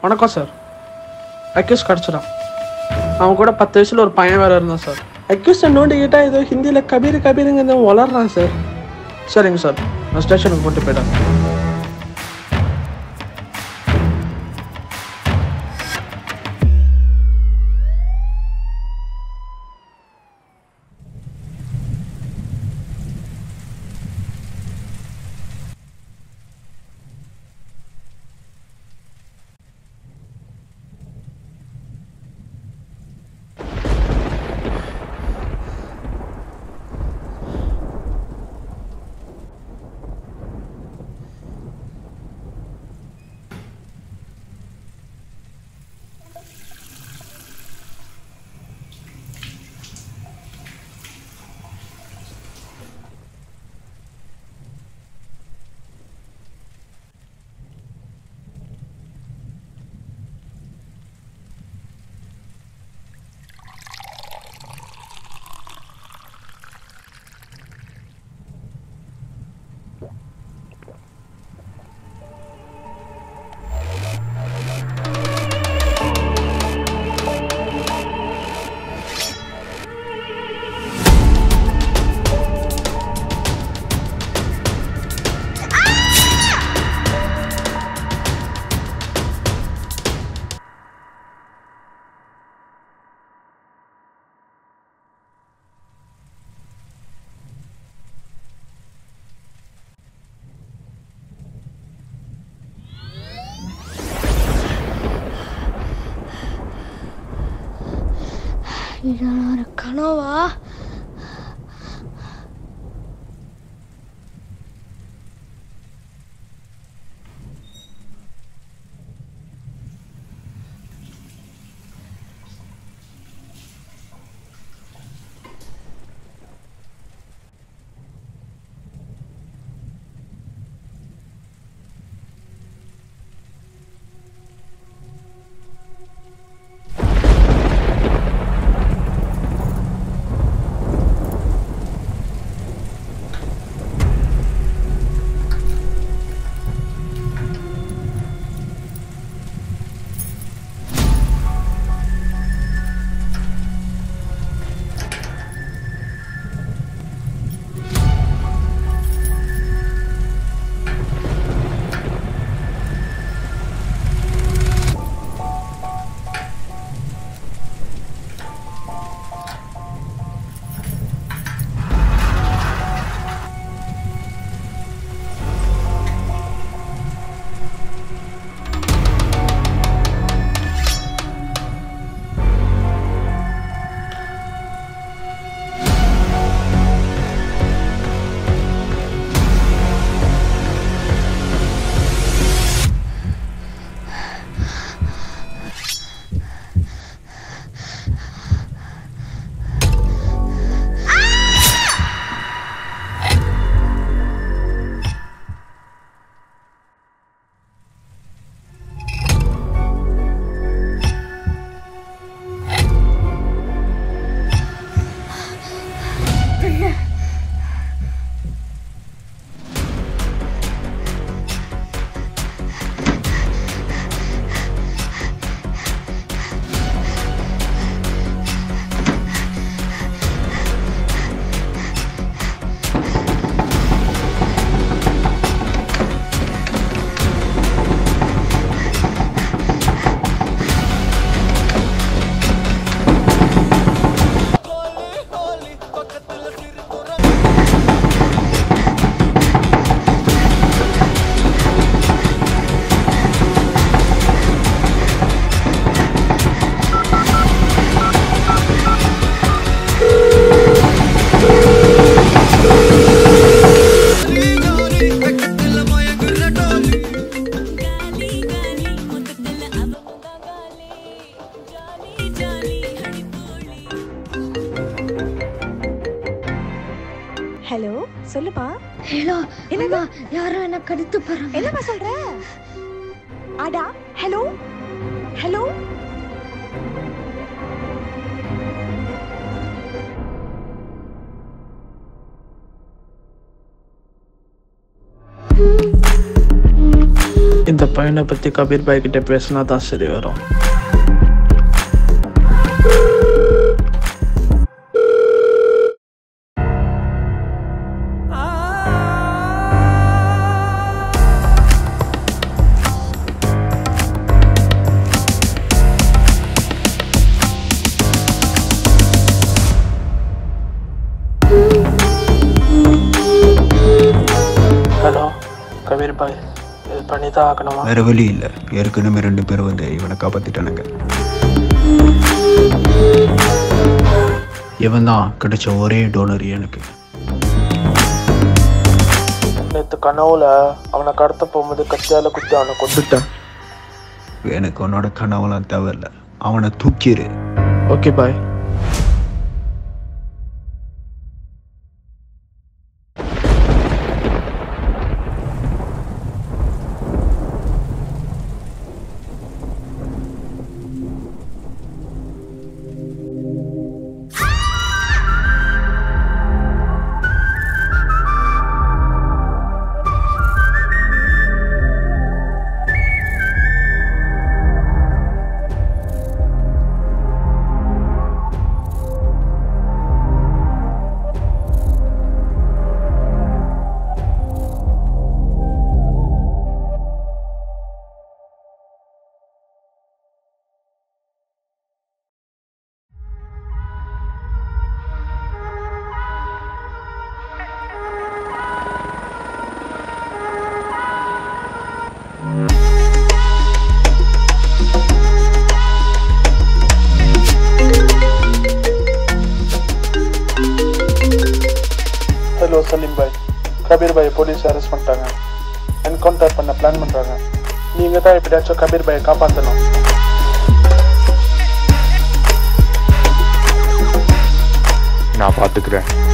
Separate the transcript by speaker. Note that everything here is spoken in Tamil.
Speaker 1: வணக்கம் சார் அக்யூஸ் கிடச்சிடான் அவன் கூட பத்து வயசுல ஒரு பையன் வேற இருந்தான் சார் அக்யூஸை நோண்டிக்கிட்டா ஏதோ ஹிந்தியில் கபீர் கபீருங்க வளர்றான் சார் சரிங்க சார் நான் ஸ்டேஷனுக்கு கொண்டு போயிட்டேன்
Speaker 2: இதெல்லாம் ஒரு கனவா
Speaker 3: ஹலோ சொல்லுப்பா
Speaker 2: ஹலோ என்னமா யாரோ என்ன கடித்து போறாங்க
Speaker 3: என்னப்பா சொல்ற அடா ஹலோ ஹலோ
Speaker 2: ம்
Speaker 1: இந்த பையனை பற்றி கபீர் பாய் கிட்ட பேசினா தான் சரி வரும் ஹலோ கபீர் பாய் இது பண்ணி தான் ஆகணுமா
Speaker 4: வேற வழி இல்லை ஏற்கனவே ரெண்டு பேர் வந்து இவனை காப்பாத்திட்டானுங்க இவன் தான் கிடைச்ச ஒரே டோனர் எனக்கு
Speaker 1: நேற்று கனவுல அவனை கடத்த போகும்போது கத்தியால குத்தி அவனை கொண்டுட்டேன்
Speaker 4: எனக்கு உன்னோட கனவுலாம் தேவையில்ல அவனை தூக்கிடு
Speaker 1: ஓகே பாய் ஹலோ சலீம் பாய் கபீர் பாய் போலீஸ் அரெஸ்ட் பண்ணிட்டாங்க என்கவுண்டர் பண்ண பிளான் பண்ணுறாங்க நீங்கள் தான் எப்படியாச்சும் கபீர் பாயை காப்பாற்றணும்
Speaker 5: நான் பார்த்துக்கிறேன்